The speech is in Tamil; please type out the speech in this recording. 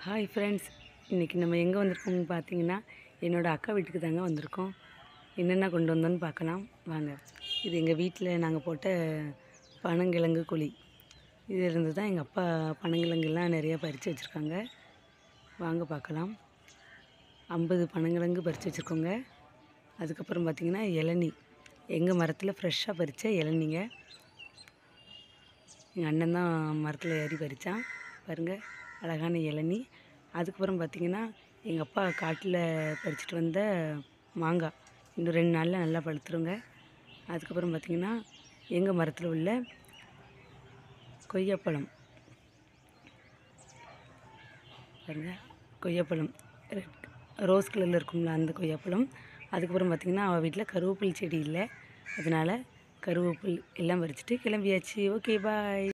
ஹாய் ஃப்ரெண்ட்ஸ் இன்றைக்கி நம்ம எங்கே வந்திருக்கோம்னு பார்த்தீங்கன்னா என்னோடய அக்கா வீட்டுக்கு தாங்க வந்திருக்கோம் என்னென்ன கொண்டு வந்தோன்னு பார்க்கலாம் வாங்க இது எங்கள் வீட்டில் நாங்கள் போட்ட பனங்கிழங்கு குழி இதிலிருந்து தான் எங்கள் அப்பா பனங்கிழங்குலாம் நிறையா பறித்து வச்சுருக்காங்க வாங்க பார்க்கலாம் ஐம்பது பனங்கிழங்கு பறித்து வச்சுருக்கோங்க அதுக்கப்புறம் பார்த்திங்கன்னா இளநி எங்கள் மரத்தில் ஃப்ரெஷ்ஷாக பறித்த இளநிங்க எங்கள் அண்ணன் தான் மரத்தில் ஏறி பறித்தான் பாருங்கள் அழகான இளநி அதுக்கப்புறம் பார்த்திங்கன்னா எங்கள் அப்பா காட்டில் பறிச்சிட்டு வந்த மாங்காய் இன்னும் ரெண்டு நாளில் நல்லா பழுத்துருங்க அதுக்கப்புறம் பார்த்திங்கன்னா எங்கள் மரத்தில் உள்ள கொய்யாப்பழம் பாருங்க கொய்யாப்பழம் ரெட் ரோஸ் கலரில் இருக்கும்ல அந்த கொய்யாப்பழம் அதுக்கப்புறம் பார்த்திங்கன்னா அவள் வீட்டில் கருவேப்பிலை செடி இல்லை அதனால் கருவேப்பில் எல்லாம் பறிச்சுட்டு கிளம்பியாச்சு ஓகே பாய்